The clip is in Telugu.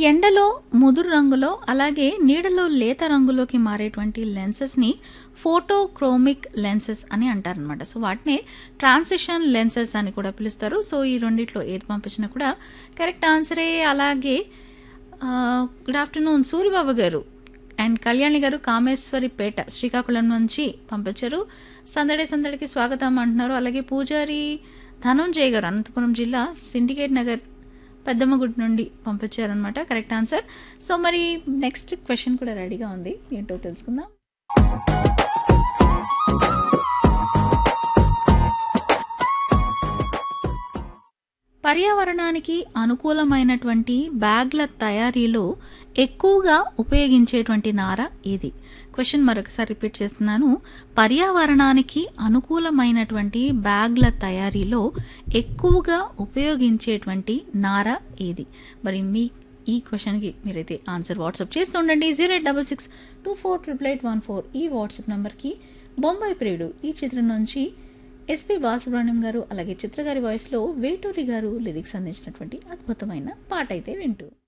ఎండలో ముదురు రంగులో అలాగే నీడలో లేత రంగులోకి మారేటువంటి లెన్సెస్ని ఫోటోక్రోమిక్ లెన్సెస్ అని అంటారనమాట సో వాటిని ట్రాన్సిషన్ లెన్సెస్ అని కూడా పిలుస్తారు సో ఈ రెండిట్లో ఏది పంపించినా కూడా కరెక్ట్ ఆన్సరే అలాగే గుడ్ ఆఫ్టర్నూన్ సూర్యబాబు గారు అండ్ కళ్యాణి గారు కామేశ్వరిపేట శ్రీకాకుళం నుంచి పంపించారు సందడి సందడికి స్వాగతం అంటున్నారు అలాగే పూజారి ధనంజయ్ గారు అనంతపురం జిల్లా సిండికేట్ నగర్ పెద్దమ్మగుడి నుండి పంపించారనమాట కరెక్ట్ ఆన్సర్ సో మరి నెక్స్ట్ క్వశ్చన్ కూడా రెడీగా ఉంది ఏంటో తెలుసుకుందాం పర్యావరణానికి అనుకూలమైనటువంటి బ్యాగ్ల తయారీలో ఎక్కువగా ఉపయోగించేటువంటి నార ఏది క్వశ్చన్ మరొకసారి రిపీట్ చేస్తున్నాను పర్యావరణానికి అనుకూలమైనటువంటి బ్యాగ్ల తయారీలో ఎక్కువగా ఉపయోగించేటువంటి నార ఏది మరి మీ ఈ క్వశ్చన్కి మీరైతే ఆన్సర్ వాట్సాప్ చేస్తూ ఉండండి zero eight double six two four triple eight one four ఈ వాట్సాప్ నెంబర్కి బొంబాయి ప్రియుడు ఈ చిత్రం నుంచి ఎస్పి బాలసుబ్రహ్మణ్యం గారు అలాగే చిత్రగారి వాయిస్లో వేటూరి గారు లిరిక్స్ అందించినటువంటి అద్భుతమైన పాట అయితే వింటూ